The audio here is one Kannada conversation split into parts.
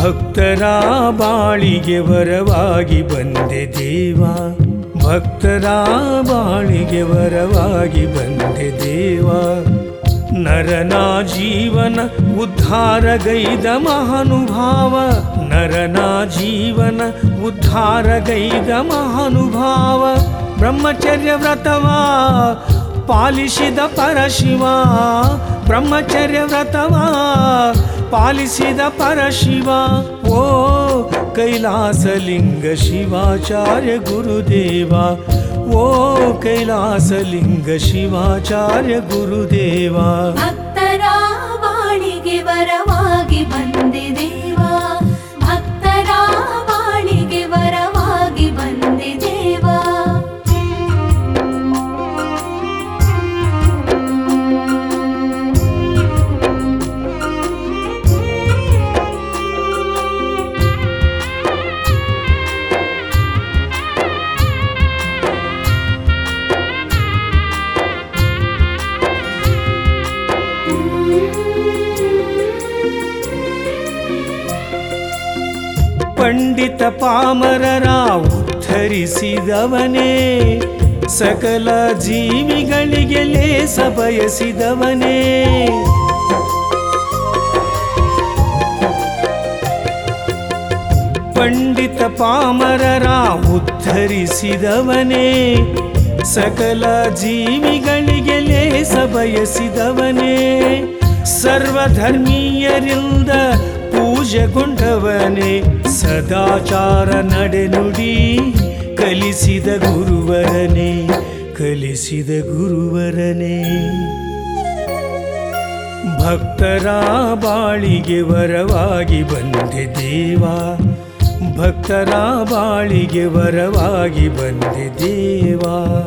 ಭಕ್ತರ ಬಾಳಿಗೆ ವರವಾಗಿ ಬಂದೆ ದೇವ ಭಕ್ತರ ಬಾಳಿಗೆ ವರವಾಗಿ ಬಂದೆ ದೇವ ನರನ ಜೀವನ ಉದ್ಧಾರಗೈದ ಮಹಾನುಭಾವ ನರನ ಜೀವನ ಉದ್ಧಾರಗೈದ ಮಹಾನುಭಾವ ಬ್ರಹ್ಮಚರ್ಯ ವ್ರತವ ಪಾಲಿಸಿದ ಪರಶಿವ ಬ್ರಹ್ಮಚರ್ಯ ವ್ರತವ ಪಾಲಿಸಿದ ಪರಶಿವ ಓ ಕೈಲಾಸಲಿಂಗ ಶಿವಾಚಾರ್ಯ ಗುರುದೇವ ಓ ಕೈಲಾಸಲಿಂಗ ಶಿವಾಚಾರ್ಯ ಗುರುದೇವ ಭಕ್ತರ ಬಾಳಿಗೆ ವರವಾಗಿ ಬಂದೆ ದೇವ ಭಕ್ತರ ಬಾಳಿಗೆ ವರವಾಗಿ ಬಂದೆ ದೇವ ಪಂಡಿತ ಪಾಮರರ ಉದ್ಧರಿಸಿದವನೇ ಸಕಲ ಜೀವಿಗಳಿಗೆ ಲೇಸ ಬಯಸಿದವನೇ ಪಂಡಿತ ಪಾಮರರ ಉದ್ಧರಿಸಿದವನೇ ಸಕಲ ಜೀವಿಗಳಿಗೆ ಲೇಸ ಬಯಸಿದವನೇ ಸರ್ವಧರ್ಮೀಯರಿಂದ ಪೂಜೆಗೊಂಡವನೇ ಸದಾಚಾರ ನಡೆನುಡಿ ಕಲಿಸಿದ ಗುರುವರನೇ ಕಲಿಸಿದ ಗುರುವರನೇ ಭಕ್ತರ ಬಾಳಿಗೆ ವರವಾಗಿ ಬಂದೆ ದೇವ ಭಕ್ತರ ಬಾಳಿಗೆ ವರವಾಗಿ ಬಂದೆ ದೇವ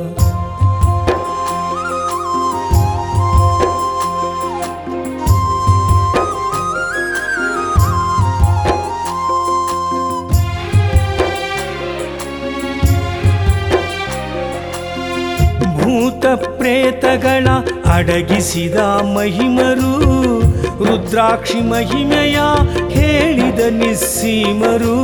ಭೂತ ಪ್ರೇತಗಳ ಅಡಗಿಸಿದ ಮಹಿಮರು ರುದ್ರಾಕ್ಷಿ ಮಹಿಮೆಯ ಹೇಳಿದ ನಿಸ್ಸೀಮರು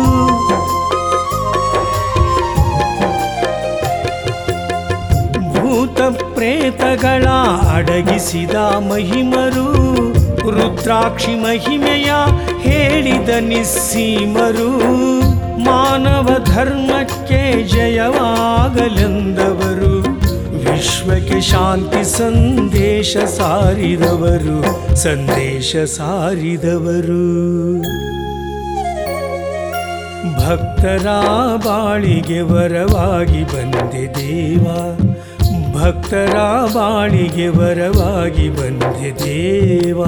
ಭೂತ ಪ್ರೇತಗಳ ಅಡಗಿಸಿದ ಮಹಿಮರು ರುದ್ರಾಕ್ಷಿ ಮಹಿಮೆಯ ಹೇಳಿದ ನಿಸ್ಸೀಮರು ಮಾನವ ಧರ್ಮಕ್ಕೆ ಜಯವಾಗಲೆಂದವರು ವಿಶ್ವಕ್ಕೆ ಶಾಂತಿ ಸಂದೇಶ ಸಾರಿದವರು ಸಂದೇಶ ಸಾರಿದವರು ಭಕ್ತರ ಬಾಳಿಗೆ ವರವಾಗಿ ಬಂದೆ ದೇವ ಭಕ್ತರ ಬಾಳಿಗೆ ವರವಾಗಿ ಬಂದೆ ದೇವಾ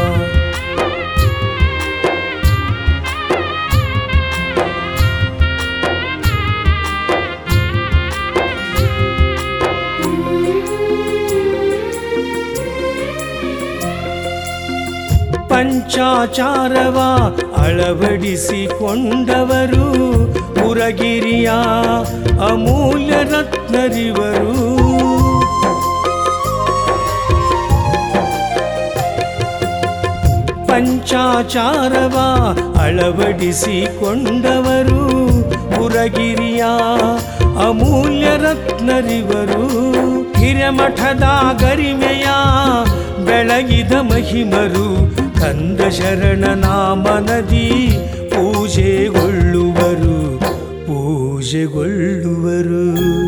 ಪಂಚಾಚಾರವ ಅಳವಡಿಸಿಕೊಂಡವರು ಪುರಗಿರಿಯ ಅಮೂಲ್ಯ ರತ್ನರಿವರು ಪಂಚಾಚಾರವ ಅಳವಡಿಸಿಕೊಂಡವರು ಪುರಗಿರಿಯ ಅಮೂಲ್ಯ ರತ್ನರಿವರು ಹಿರಮಠದ ಗರಿಮೆಯ ಬೆಳಗಿದ ಮಹಿಮರು ಕಂದ ಶರಣ ನಾಮನದಿ ಪೂಜೆಗೊಳ್ಳುವರು ಪೂಜೆಗೊಳ್ಳುವರು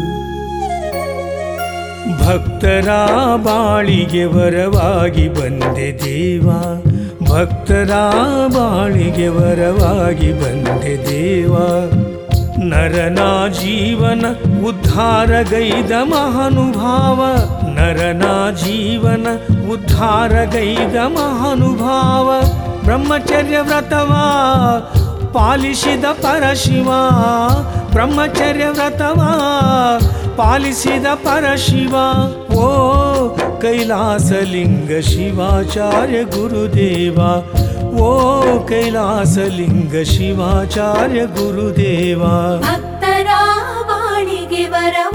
ಭಕ್ತರ ಬಾಳಿಗೆ ವರವಾಗಿ ಬಂದೆ ದೇವ ಭಕ್ತರ ಬಾಳಿಗೆ ವರವಾಗಿ ಬಂದೆ ದೇವ ನರನ ಜೀವನ ಉದ್ಧಾರಗೈದ ಮಹಾನುಭಾವ ನರನ ಜೀವನ ಉದ್ಧಾರಗೈದ ಮಹಾನುಭಾವ ಬ್ರಹ್ಮಚರ್ಯ ವ್ರತವ ಪಾಲಿಸಿದ ಪರಶಿವ ಬ್ರಹ್ಮಚರ್ಯ ವ್ರತವ ಪಾಲಿಸಿದ ಪರಶಿವ ಓ ಕೈಲಾಸಲಿಂಗ ಶಿವಾಚಾರ್ಯ ಗುರುದೇವ ಓ ಕೈಲಾಸಲಿಂಗ ಶಿವಾಚಾರ್ಯ ಗುರುದೇವ ಭಕ್ತರ ಬಾಳಿಗೆ ವರ